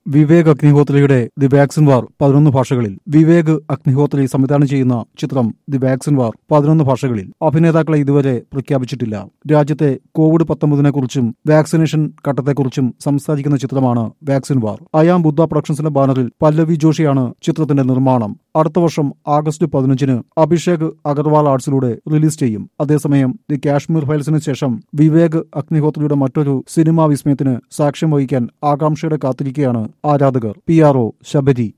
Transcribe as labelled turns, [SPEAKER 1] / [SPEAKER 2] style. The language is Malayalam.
[SPEAKER 1] വിവേക് അഗ്നിഹോത്രിയുടെ ദി വാക്സിൻ വാർ പതിനൊന്ന് ഭാഷകളിൽ വിവേക് അഗ്നിഹോത്രി സംവിധാനം ചെയ്യുന്ന ചിത്രം ദി വാക്സിൻ വാർ പതിനൊന്ന് ഭാഷകളിൽ അഭിനേതാക്കളെ ഇതുവരെ പ്രഖ്യാപിച്ചിട്ടില്ല രാജ്യത്തെ കോവിഡ് പത്തൊമ്പതിനെ കുറിച്ചും വാക്സിനേഷൻ ഘട്ടത്തെക്കുറിച്ചും സംസാരിക്കുന്ന ചിത്രമാണ് വാക്സിൻ വാർ അയാം ബുദ്ധ പ്രൊഡക്ഷൻസിന്റെ ബാനറിൽ പല്ലവി ജോഷിയാണ് ചിത്രത്തിന്റെ നിർമ്മാണം അടുത്ത വർഷം ആഗസ്റ്റ് പതിനഞ്ചിന് അഭിഷേക് അഗർവാൾ ആർട്സിലൂടെ റിലീസ് ചെയ്യും അതേസമയം ദി കാശ്മീർ ഫയൽസിന് ശേഷം വിവേക് അഗ്നിഹോത്രിയുടെ മറ്റൊരു സിനിമാ വിസ്മയത്തിന് സാക്ഷ്യം വഹിക്കാൻ ആകാംക്ഷയുടെ കാത്തിരിക്കെയാണ് ആരാധകർ പി ആർ ഒ ശബരി